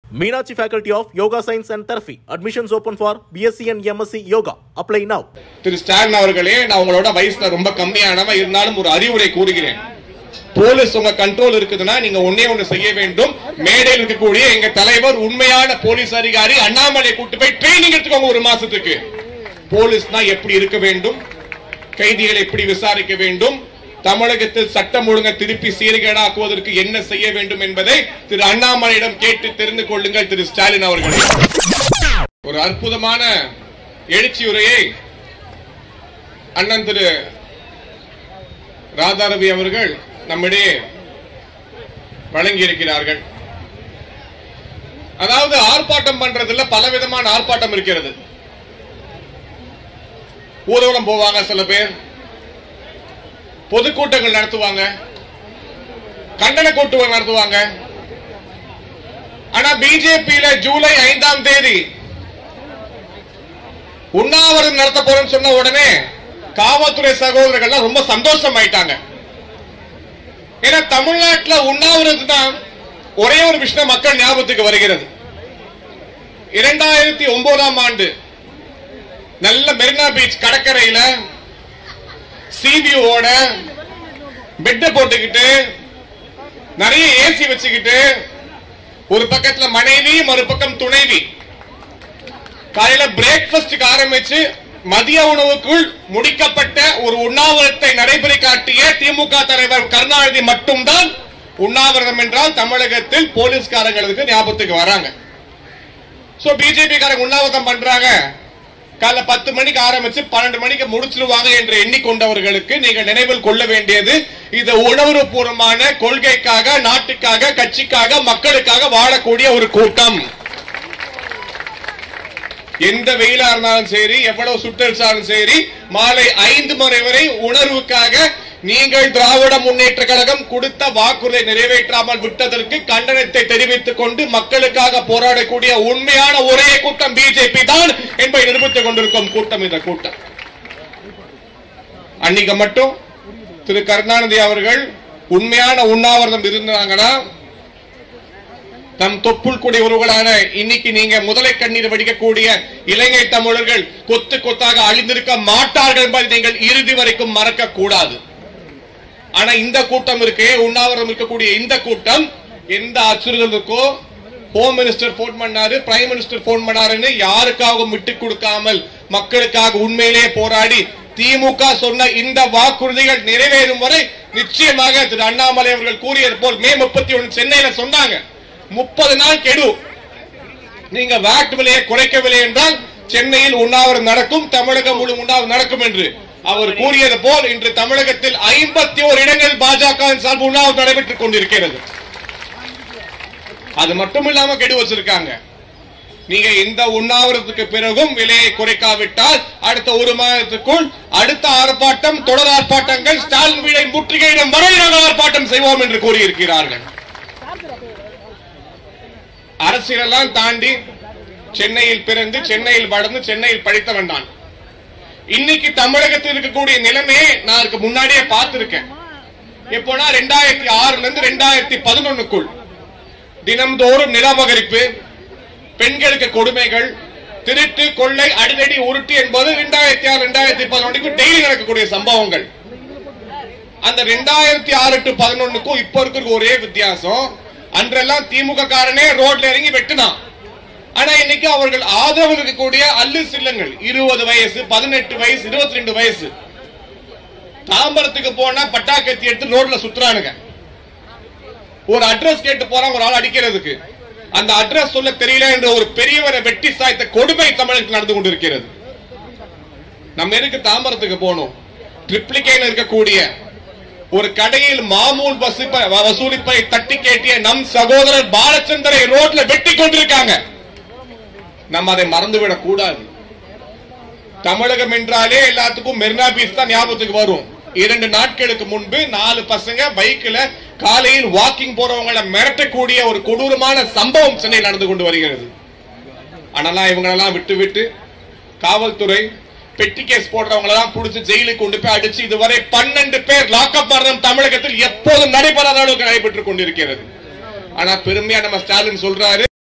Meenakshi Faculty of Yoga Science and Therapy. Admissions open for BSc and MSc Yoga. Apply now. திரு ஸ்டாலின் அவர்களே நான் உங்களோட வயசுல ரொம்ப கம்மியானவ இருந்தாலும் ஒரு அறிவுரை கூறுகிறேன் போலீஸ் உங்க கண்ட்ரோல் இருக்குதுன்னா நீங்க ஒன்னே ஒண்ணு செய்ய வேண்டும் மேடையில் இருக்கக்கூடிய எங்க தலைவர் உண்மையான போலீஸ் அதிகாரி அண்ணாமலை கூட்டு போய் ட்ரைனிங் எடுத்துக்கோங்க ஒரு மாசத்துக்கு போலீஸ்னா எப்படி இருக்க வேண்டும் கைதிகளை எப்படி விசாரிக்க வேண்டும் தமிழகத்தில் சட்டம் ஒழுங்கை திருப்பி சீர்கேடாக்குவதற்கு என்ன செய்ய வேண்டும் என்பதை திரு அண்ணாமலையிடம் கேட்டு தெரிந்து கொள்ளுங்கள் திரு ஸ்டாலின் அவர்களே ஒரு அற்புதமான எழுச்சி உரையை அண்ணன் திரு ராதாரவி அவர்கள் நம்மிடையே வழங்கியிருக்கிறார்கள் அதாவது ஆர்ப்பாட்டம் பண்றதுல பலவிதமான ஆர்ப்பாட்டம் இருக்கிறது ஊர்வலம் போவாங்க சில பேர் பொதுக்கூட்டங்கள் நடத்துவாங்க கண்டன கூட்டங்கள் நடத்துவாங்க ஆனா பிஜேபியில ஜூலை ஐந்தாம் தேதி உண்ணாவிரதம் நடத்த போறேன்னு சொன்ன உடனே காவல்துறை சகோதரர்கள் ரொம்ப சந்தோஷம் ஆயிட்டாங்க ஏன்னா தமிழ்நாட்டில் உண்ணாவிரதம் தான் ஒரே ஒரு விஷயம் மக்கள் ஞாபகத்துக்கு வருகிறது இரண்டாயிரத்தி ஒன்பதாம் ஆண்டு நல்ல மெரினா பீச் கடற்கரையில சிபிஓட பெட் போட்டுக்கிட்டு நிறைய ஏசி வச்சுக்கிட்டு ஒரு பக்கத்துல மனைவி மறுபக்கம் துணைவி காலையில பிரேக்பாஸ்டுக்கு ஆரம்பிச்சு மதிய உணவுக்குள் முடிக்கப்பட்ட ஒரு உண்ணாவிரத்தை நடைபெற காட்டிய திமுக தலைவர் கருணாநிதி மட்டும்தான் உண்ணாவிரதம் என்றால் தமிழகத்தில் போலீஸ்காரங்களுக்கு ஞாபகத்துக்கு வராங்க சோ பிஜேபி காரங்க உண்ணாவிரதம் பண்றாங்க காலைல பத்து மணிக்கு ஆரம்பிச்சு பன்னெண்டு மணிக்கு முடிச்சிருவாங்க என்று எண்ணிக்கொண்டவர்களுக்கு நீங்கள் நினைவில் கொள்ள வேண்டியது இது உணர்வுபூர்வமான கொள்கைக்காக நாட்டுக்காக கட்சிக்காக மக்களுக்காக வாழக்கூடிய ஒரு கூட்டம் எந்த வெயிலா இருந்தாலும் சரி எவ்வளவு சுட்டரிச்சாலும் சரி மாலை ஐந்து மணி வரை உணர்வுக்காக நீங்கள் திராவிட முன்னேற்ற கழகம் கொடுத்த வாக்குறுதியை நிறைவேற்றாமல் விட்டதற்கு கண்டனத்தை தெரிவித்துக் கொண்டு மக்களுக்காக போராடக்கூடிய உண்மையான ஒரே கூட்டம் பிஜேபி தான் என்பதை நிரூபித்துக் கொண்டிருக்கும் கூட்டம் இந்த கூட்டம் அன்னைக்கு மட்டும் திரு கருணாநிதி அவர்கள் உண்மையான உண்ணாவிரதம் இருந்தாங்கன்னா தம் தொப்புள் கூடிய உறவுகளான இன்னைக்கு நீங்க முதலை கண்ணீர் வடிக்கக்கூடிய இலங்கை தமிழர்கள் கொத்து கொத்தாக அழிந்திருக்க மாட்டார்கள் என்பதை நீங்கள் இறுதி வரைக்கும் மறக்க கூடாது ஆனா இந்த கூட்டம் இருக்கே உண்ணாவிரதம் இருக்கக்கூடிய இந்த கூட்டம் எந்த அச்சுறுத்தல் இருக்கோ ஹோம் மினிஸ்டர் போன் பண்ணாரு பிரைம் மினிஸ்டர் போன் பண்ணாருன்னு யாருக்காகவும் விட்டு கொடுக்காமல் மக்களுக்காக உண்மையிலேயே போராடி திமுக சொன்ன இந்த வாக்குறுதிகள் நிறைவேறும் வரை நிச்சயமாக திரு அண்ணாமலை அவர்கள் கூறியது போல் மே முப்பத்தி ஒன்று சென்னையில சொன்னாங்க முப்பது நாள் கெடு நீங்க வேட் விலையை குறைக்கவில்லை என்றால் சென்னையில் உண்ணாவிரதம் நடக்கும் தமிழகம் முழு உண்ணாவிரதம் நடக்கும் என்று அவர் கூறியது போல் இன்று தமிழகத்தில் ஐம்பத்தி ஒரு இடங்களில் பாஜக சார்பு உண்ணாவிரதம் நடைபெற்றுக் கொண்டிருக்கிறது அது மட்டும் இல்லாம கெடு வச்சிருக்காங்க நீங்க இந்த உண்ணாவிரத்துக்கு பிறகும் விலையை குறைக்காவிட்டால் அடுத்த ஒரு மாதத்துக்குள் அடுத்த ஆர்ப்பாட்டம் தொடர் ஆர்ப்பாட்டங்கள் ஸ்டாலின் வீடை முற்றுகையிடும் வரை நாங்கள் ஆர்ப்பாட்டம் செய்வோம் என்று கூறியிருக்கிறார்கள் அரசியலெல்லாம் தாண்டி சென்னையில் பிறந்து சென்னையில் வளர்ந்து சென்னையில் படித்தவன் நான் இன்னைக்கு தமிழகத்தில் இருக்கக்கூடிய நிலைமையை நான் இதுக்கு முன்னாடியே பார்த்திருக்கேன் எப்போனா ரெண்டாயிரத்தி ஆறுல இருந்து ரெண்டாயிரத்தி பதினொன்னுக்குள் தினம்தோறும் நிலபகரிப்பு பெண்களுக்கு கொடுமைகள் திருட்டு கொள்ளை அடிதடி உருட்டு என்பது ரெண்டாயிரத்தி ஆறு ரெண்டாயிரத்தி பதினொன்றுக்கு டெய்லி நடக்கக்கூடிய சம்பவங்கள் அந்த ரெண்டாயிரத்தி ஆறு டு பதினொன்னுக்கும் இப்ப இருக்கிற ஒரே வித்தியாசம் அன்றெல்லாம் திமுக காரனே ரோட்ல இறங்கி வெட்டினான் ஆனா இன்னைக்கு அவர்கள் ஆதரவு இருக்கக்கூடிய அல்லு சில்லங்கள் இருபது வயசு பதினெட்டு வயசு இருபத்தி ரெண்டு வயசு தாம்பரத்துக்கு போனா பட்டாக்கத்தி எடுத்து ரோட்ல சுத்துறானுங்க ஒரு அட்ரஸ் கேட்டு போறான் ஒரு ஆள் அடிக்கிறதுக்கு அந்த அட்ரஸ் சொல்ல தெரியல என்ற ஒரு பெரியவரை வெட்டி சாய்த்த கொடுமை தமிழகத்தில் நடந்து கொண்டிருக்கிறது நம்ம எதுக்கு தாம்பரத்துக்கு போகணும் ட்ரிப்ளிகேல இருக்கக்கூடிய ஒரு கடையில் மாமூல் வசூலிப்ப- வசூலிப்பை தட்டி கேட்டிய நம் சகோதரர் பாலச்சந்தரை ரோட்ல வெட்டி கொண்டிருக்காங்க நம்ம அதை மறந்துவிடக் கூடாது தமிழகம் என்றாலே எல்லாத்துக்கும் மெரினா பீச் தான் ஞாபகத்துக்கு வரும் இரண்டு நாட்களுக்கு முன்பு நாலு பசங்க பைக்ல காலையில் வாக்கிங் போறவங்களை மிரட்டக்கூடிய ஒரு கொடூரமான சம்பவம் சென்னையில் நடந்து கொண்டு வருகிறது ஆனாலாம் இவங்களெல்லாம் விட்டு விட்டு காவல்துறை பெட்டி கேஸ் போடுறவங்களெல்லாம் புடிச்சு ஜெயிலுக்கு கொண்டு போய் அடிச்சு இதுவரை பன்னெண்டு பேர் லாக்அப் மரணம் தமிழகத்தில் எப்போதும் நடைபெறாத அளவுக்கு நடைபெற்றுக் கொண்டிருக்கிறது ஆனா பெருமையா நம்ம ஸ்டாலின் சொல்றாரு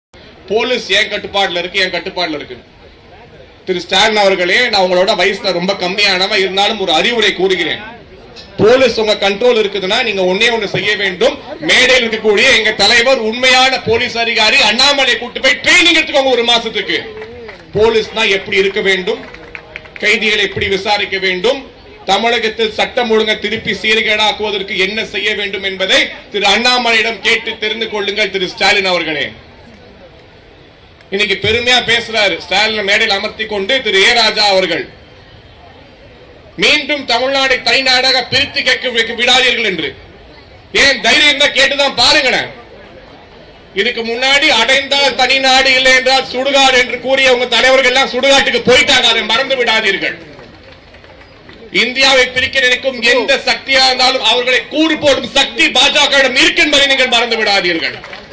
போலீஸ் என் கட்டுப்பாட்டுல இருக்கு என் கட்டுப்பாட்டுல இருக்கு திரு ஸ்டாலின் அவர்களே நான் உங்களோட வயசுல ரொம்ப கம்மியானவன் இருந்தாலும் ஒரு அறிவுரை கூறுகிறேன் போலீஸ் உங்க கண்ட்ரோல் இருக்குதுன்னா நீங்க ஒன்னே ஒண்ணு செய்ய வேண்டும் மேடையில் இருக்கக்கூடிய எங்க தலைவர் உண்மையான போலீஸ் அதிகாரி அண்ணாமலை கூட்டு போய் ட்ரைனிங் எடுத்துக்கோங்க ஒரு மாசத்துக்கு போலீஸ்னா எப்படி இருக்க வேண்டும் கைதிகளை எப்படி விசாரிக்க வேண்டும் தமிழகத்தில் சட்டம் ஒழுங்கை திருப்பி சீர்கேடாக்குவதற்கு என்ன செய்ய வேண்டும் என்பதை திரு அண்ணாமலையிடம் கேட்டு தெரிந்து கொள்ளுங்கள் திரு ஸ்டாலின் அவர்களே இன்னைக்கு பெருமையா பேசுறாரு ஸ்டாலின் மேடையில் அமர்த்தி கொண்டு திரு ஏ ராஜா அவர்கள் மீண்டும் தமிழ்நாடை தனிநாடாக பிரித்து கேட்க வைக்க விடாதீர்கள் என்று ஏன் தைரியம் தான் கேட்டுதான் பாருங்களேன் இதுக்கு முன்னாடி அடைந்தால் தனி நாடு இல்லை என்றால் சுடுகாடு என்று கூறிய உங்க தலைவர்கள் எல்லாம் சுடுகாட்டுக்கு போயிட்டாங்க அதை மறந்து விடாதீர்கள் இந்தியாவை பிரிக்க நினைக்கும் எந்த சக்தியா இருந்தாலும் அவர்களை கூறு போடும் சக்தி பாஜக இருக்கு என்பதை நீங்கள் மறந்து விடாதீர்கள்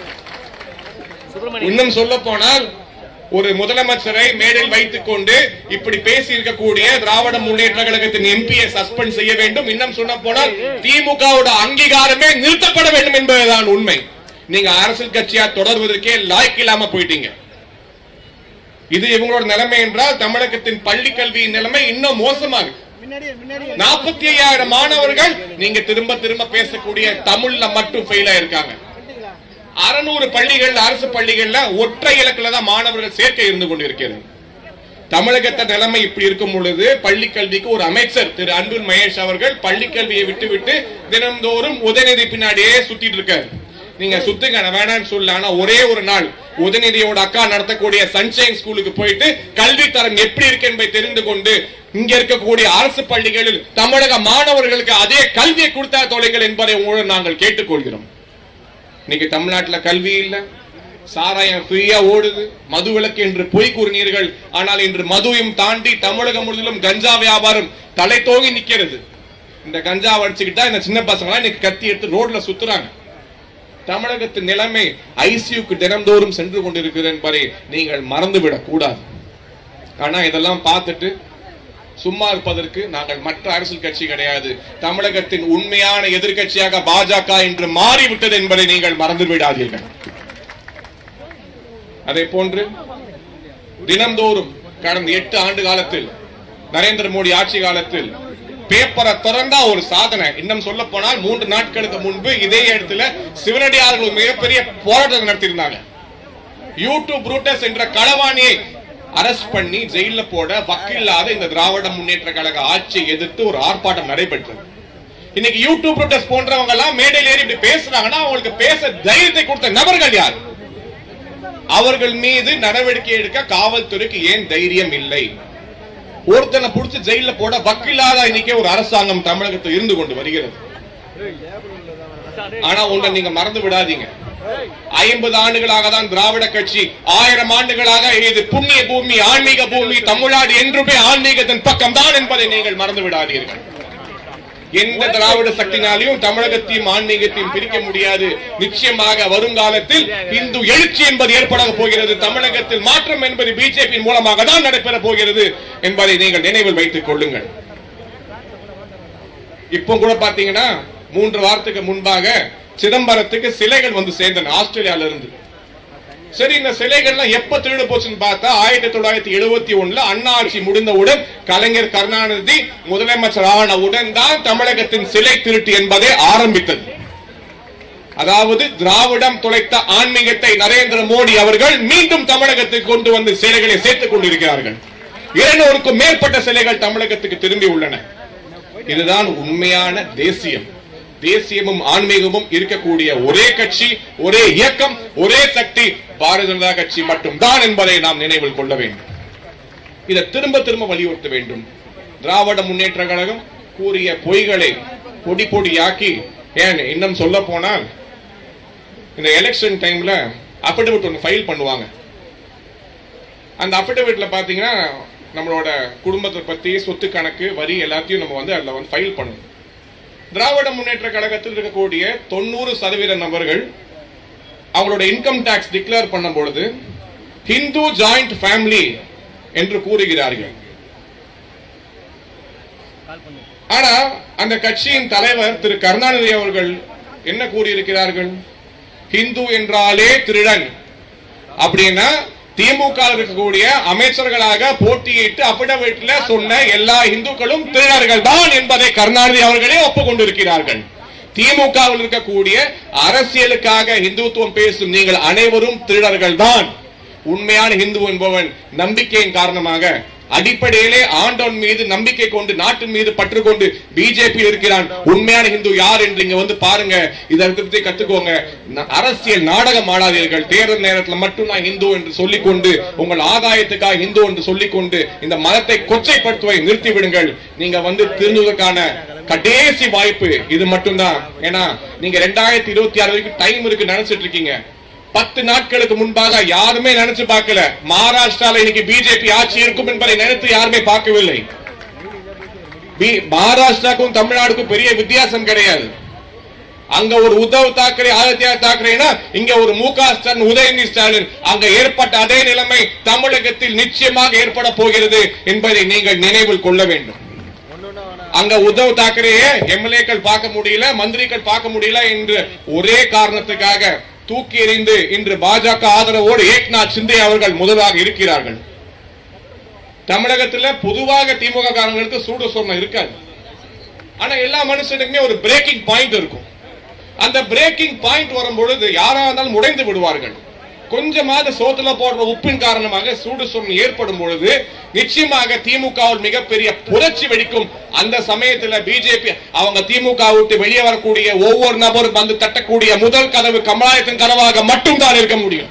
இன்னும் சொல்ல போனால் ஒரு முதலமைச்சரை மேடையில் வைத்துக் கொண்டு இப்படி பேசி இருக்கக்கூடிய திராவிட முன்னேற்ற கழகத்தின் எம்பியை சஸ்பெண்ட் செய்ய வேண்டும் இன்னும் சொல்ல போனால் திமுகவோட அங்கீகாரமே நிறுத்தப்பட வேண்டும் என்பதுதான் உண்மை நீங்க அரசியல் கட்சியா தொடர்வதற்கே லாய்க்கு இல்லாம போயிட்டீங்க இது இவங்களோட நிலைமை என்றால் தமிழகத்தின் பள்ளி கல்வியின் நிலைமை இன்னும் மோசமாகுது நாற்பத்தி ஐயாயிரம் மாணவர்கள் நீங்க திரும்ப திரும்ப பேசக்கூடிய தமிழ்ல மட்டும் ஃபெயில் ஆயிருக்காங்க அறுநூறு பள்ளிகள் அரசு பள்ளிகள்ல ஒற்றை இலக்குல தான் மாணவர்கள் சேர்க்கை இருந்து கொண்டிருக்கிறது தமிழகத்த நிலைமை இப்படி இருக்கும் பொழுது பள்ளி கல்விக்கு ஒரு அமைச்சர் திரு அன்பில் மகேஷ் அவர்கள் பள்ளி கல்வியை விட்டுவிட்டு தினந்தோறும் உதயநிதி பின்னாடியே சுத்திட்டு இருக்காரு நீங்க சுத்துங்க நான் வேணாம்னு சொல்லல ஆனா ஒரே ஒரு நாள் உதயநிதியோட அக்கா நடத்தக்கூடிய சன்ஷைன் ஸ்கூலுக்கு போயிட்டு கல்வி தரம் எப்படி இருக்கு என்பதை தெரிந்து கொண்டு இங்க இருக்கக்கூடிய அரசு பள்ளிகளில் தமிழக மாணவர்களுக்கு அதே கல்வியை கொடுத்தா தொலைங்கள் என்பதை உங்களுடன் நாங்கள் கேட்டுக்கொள்கிறோம் இன்னைக்கு தமிழ்நாட்டுல கல்வி இல்ல சாராயம் ஃப்ரீயா ஓடுது மது விலக்கு என்று பொய் கூறினீர்கள் ஆனால் இன்று மதுவையும் தாண்டி தமிழகம் முழுவதும் கஞ்சா வியாபாரம் தலை தோங்கி நிக்கிறது இந்த கஞ்சா அடிச்சுக்கிட்டா இந்த சின்ன பசங்க இன்னைக்கு கத்தி எடுத்து ரோட்ல சுத்துறாங்க தமிழகத்தின் நிலைமை ஐசியூக்கு தினந்தோறும் சென்று கொண்டிருக்கிறது என்பதை நீங்கள் மறந்துவிடக் கூடாது ஆனா இதெல்லாம் பார்த்துட்டு சும்மா இருப்பதற்கு நாங்கள் மற்ற அரசியல் கட்சி கிடையாது தமிழகத்தின் உண்மையான எதிர்க்கட்சியாக பாஜக இன்று மாறிவிட்டது என்பதை நீங்கள் மறந்து விடாதீர்கள் அதே போன்று தினந்தோறும் கடந்த எட்டு ஆண்டு காலத்தில் நரேந்திர மோடி ஆட்சி காலத்தில் பேப்பரை திறந்தா ஒரு சாதனை இன்னும் சொல்ல போனால் மூன்று நாட்களுக்கு முன்பு இதே இடத்துல சிவனடியார்கள் ஒரு மிகப்பெரிய போராட்டம் நடத்தியிருந்தாங்க யூடியூப் ரூட்டஸ் என்ற களவாணியை அரஸ்ட் பண்ணி ஜெயில போட வக்கில்லாத இந்த திராவிட முன்னேற்ற கழக ஆட்சியை எதிர்த்து ஒரு ஆர்ப்பாட்டம் நடைபெற்றது இன்னைக்கு யூடியூப் ரூட்டஸ் போன்றவங்க எல்லாம் மேடையில் ஏறி இப்படி பேசுறாங்கன்னா அவங்களுக்கு பேச தைரியத்தை கொடுத்த நபர்கள் யார் அவர்கள் மீது நடவடிக்கை எடுக்க காவல்துறைக்கு ஏன் தைரியம் இல்லை ஒருத்தனை புடிச்சு ஜெயில போட வக்கில்லாத இன்னைக்கே ஒரு அரசாங்கம் தமிழகத்தில் இருந்து கொண்டு வருகிறது ஆனா உங்களை நீங்க மறந்து விடாதீங்க ஐம்பது ஆண்டுகளாக தான் திராவிட கட்சி ஆயிரம் ஆண்டுகளாக இது புண்ணிய பூமி ஆன்மீக பூமி தமிழ்நாடு என்றுமே ஆன்மீகத்தின் பக்கம் தான் என்பதை நீங்கள் மறந்து விடாதீர்கள் எந்த திராவிட சக்தினாலையும் தமிழகத்தையும் ஆன்மீகத்தையும் பிரிக்க முடியாது நிச்சயமாக வருங்காலத்தில் இந்து எழுச்சி என்பது ஏற்பட போகிறது தமிழகத்தில் மாற்றம் என்பது பிஜேபி மூலமாக தான் நடைபெற போகிறது என்பதை நீங்கள் நினைவில் வைத்துக் கொள்ளுங்கள் இப்போ கூட பாத்தீங்கன்னா மூன்று வாரத்துக்கு முன்பாக சிதம்பரத்துக்கு சிலைகள் வந்து சேர்ந்தன ஆஸ்திரேலியால இருந்து சரி இந்த சிலைகள்லாம் எப்ப திருடு போச்சுன்னு பார்த்தா ஆயிரத்தி தொள்ளாயிரத்தி எழுபத்தி ஒண்ணுல அண்ணா ஆட்சி முடிந்தவுடன் கலைஞர் கருணாநிதி முதலமைச்சர் ஆனவுடன் தான் தமிழகத்தின் சிலை திருட்டு என்பதே ஆரம்பித்தது அதாவது திராவிடம் துளைத்த ஆன்மீகத்தை நரேந்திர மோடி அவர்கள் மீண்டும் தமிழகத்துக்கு கொண்டு வந்து சிலைகளை சேர்த்துக் கொண்டிருக்கிறார்கள் இருநூறுக்கும் மேற்பட்ட சிலைகள் தமிழகத்துக்கு திரும்பி உள்ளன இதுதான் உண்மையான தேசியம் தேசியமும் ஆன்மீகமும் இருக்கக்கூடிய ஒரே கட்சி ஒரே இயக்கம் ஒரே சக்தி பாரதிய ஜனதா கட்சி மட்டும்தான் என்பதை நாம் நினைவில் கொள்ள வேண்டும் இதை திரும்ப திரும்ப வலியுறுத்த வேண்டும் திராவிட முன்னேற்ற கழகம் கூறிய பொய்களை பொடி பொடியாக்கி ஏன் இன்னும் சொல்ல போனால் இந்த எலெக்ஷன் டைம்ல அஃபிடவிட் ஒன்று ஃபைல் பண்ணுவாங்க அந்த அஃபிடவிட்ல பாத்தீங்கன்னா நம்மளோட குடும்பத்தை பத்தி சொத்து கணக்கு வரி எல்லாத்தையும் நம்ம வந்து அதுல வந்து ஃபைல் பண்ணணும் திராவிட முன்னேற்ற கழகத்தில் இருக்கக்கூடிய தொண்ணூறு சதவீத நபர்கள் அவங்களோட இன்கம் டாக்ஸ் டிக்ளேர் பண்ணும் பொழுது ஹிந்து ஜாயிண்ட் ஃபேமிலி என்று கூறுகிறார்கள் ஆனா அந்த கட்சியின் தலைவர் திரு கருணாநிதி அவர்கள் என்ன கூறியிருக்கிறார்கள் ஹிந்து என்றாலே திருடன் அப்படின்னா திமுக ல இருக்கக்கூடிய அமைச்சர்களாக போட்டியிட்டு அபிடவிட்ல சொன்ன எல்லா இந்துக்களும் திருடர்கள் தான் என்பதை கருணாநிதி அவர்களே ஒப்புக்கொண்டிருக்கிறார்கள் திமுகவில் இருக்கக்கூடிய அரசியலுக்காக இந்துத்துவம் பேசும் நீங்கள் அனைவரும் திருடர்கள் தான் உண்மையான இந்து என்பவன் நம்பிக்கையின் காரணமாக அடிப்படையிலே ஆண்டவன் மீது நம்பிக்கை கொண்டு நாட்டின் மீது பற்று கொண்டு பிஜேபி இருக்கிறான் உண்மையான இந்து யார் என்று இங்க வந்து பாருங்க இதை பத்தி கத்துக்கோங்க ந- அரசியல் நாடகம் ஆடாதீர்கள் தேர்தல் நேரத்தில் மட்டும் நான் இந்து என்று சொல்லிக்கொண்டு உங்கள் ஆதாயத்துக்காக இந்து என்று சொல்லிக்கொண்டு இந்த மதத்தை கொச்சைப்படுத்துவதை நிறுத்தி விடுங்கள் நீங்க வந்து திருந்துவதற்கான கடைசி வாய்ப்பு இது மட்டும்தான் ஏன்னா நீங்க ரெண்டாயிரத்தி இருபத்தி ஆறு வரைக்கும் டைம் இருக்கு நினைச்சிட்டு இருக்கீங்க பத்து நாட்களுக்கு முன்பாக யாருமே நினைச்சு பார்க்கல மகாராஷ்டிரால இன்னைக்கு பிஜேபி ஆட்சி இருக்கும் என்பதை நினைத்து யாருமே பார்க்கவில்லை பி- மகாராஷ்டிராக்கும் தமிழ்நாடுக்கும் பெரிய வித்தியாசம் கிடையாது அங்க ஒரு உத்தவ் தாக்கரே ஆதித்யா தாக்கரேனா இங்க ஒரு மு க ஸ்டாலின் உதயநிதி ஸ்டாலின் அங்க ஏற்பட்ட அதே நிலைமை தமிழகத்தில் நிச்சயமாக ஏற்பட போகிறது என்பதை நீங்கள் நினைவில் கொள்ள வேண்டும் அங்க உத்தவ் தாக்கரேயே எம்எல்ஏக்கள் பார்க்க முடியல மந்திரிகள் பார்க்க முடியல என்று ஒரே காரணத்துக்காக தூக்கி எறிந்து இன்று பாஜக ஆதரவோடு ஏக்நாத் சிந்தே அவர்கள் முதலாக இருக்கிறார்கள் தமிழகத்துல பொதுவாக திமுக காரங்களுக்கு சூடு சொர்ணம் இருக்காது ஆனா எல்லா மனுஷனுக்குமே ஒரு பிரேக்கிங் பாயிண்ட் இருக்கும் அந்த பிரேக்கிங் பாயிண்ட் வரும் பொழுது யாரா இருந்தாலும் உடைந்து விடுவார்கள் கொஞ்சமாவது சோத்துல போடுற உப்பின் காரணமாக சூடு சொர்ணம் ஏற்படும் பொழுது நிச்சயமாக திமுகவில் மிகப்பெரிய புரட்சி வெடிக்கும் அந்த சமயத்துல பிஜேபி அவங்க திமுக விட்டு வெளியே வரக்கூடிய ஒவ்வொரு நபரும் வந்து தட்டக்கூடிய முதல் கதவு கமலாயத்தின் கதவாக மட்டும்தான் இருக்க முடியும்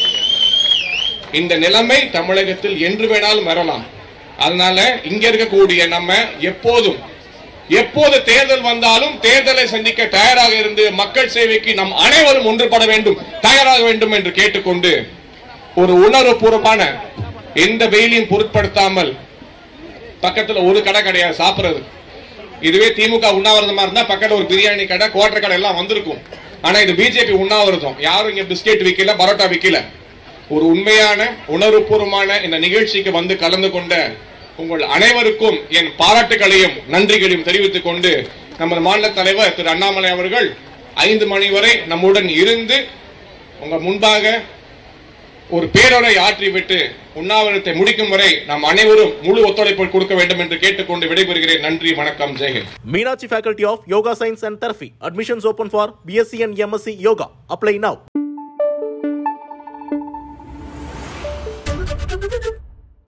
இந்த நிலைமை தமிழகத்தில் என்று வேணாலும் வரலாம் அதனால இங்க இருக்கக்கூடிய நம்ம எப்போதும் எப்போது தேர்தல் வந்தாலும் தேர்தலை சந்திக்க தயாராக இருந்து மக்கள் சேவைக்கு நம் அனைவரும் ஒன்றுபட வேண்டும் தயாராக வேண்டும் என்று கேட்டுக்கொண்டு ஒரு உணர்வுபூர்வமான எந்த வெயிலையும் பொருட்படுத்தாமல் பக்கத்துல ஒரு கடை கிடையாது சாப்பிடுறது இதுவே திமுக உண்ணாவிரதமா இருந்தா பக்கத்துல ஒரு பிரியாணி கடை கோட்டை கடை எல்லாம் வந்திருக்கும் ஆனா இது பிஜேபி உண்ணாவிரதம் யாரும் இங்க பிஸ்கெட் விக்கல பரோட்டா விக்கல ஒரு உண்மையான உணர்வுபூர்வமான இந்த நிகழ்ச்சிக்கு வந்து கலந்து கொண்ட உங்கள் அனைவருக்கும் என் பாராட்டுகளையும் நன்றிகளையும் தெரிவித்துக் கொண்டு நமது மாநில தலைவர் திரு அண்ணாமலை அவர்கள் ஐந்து மணி வரை நம்முடன் இருந்து உங்க முன்பாக ஒரு பேரொரை ஆற்றிவிட்டு உண்ணாவிரத்தை முடிக்கும் வரை நாம் அனைவரும் முழு ஒத்துழைப்பு கொடுக்க வேண்டும் என்று கேட்டுக்கொண்டு விடைபெறுகிறேன் நன்றி வணக்கம் Jai Hind Meenakshi Faculty of Yoga Science and Therapy. Admissions open for BSc and MSc Yoga. Apply now.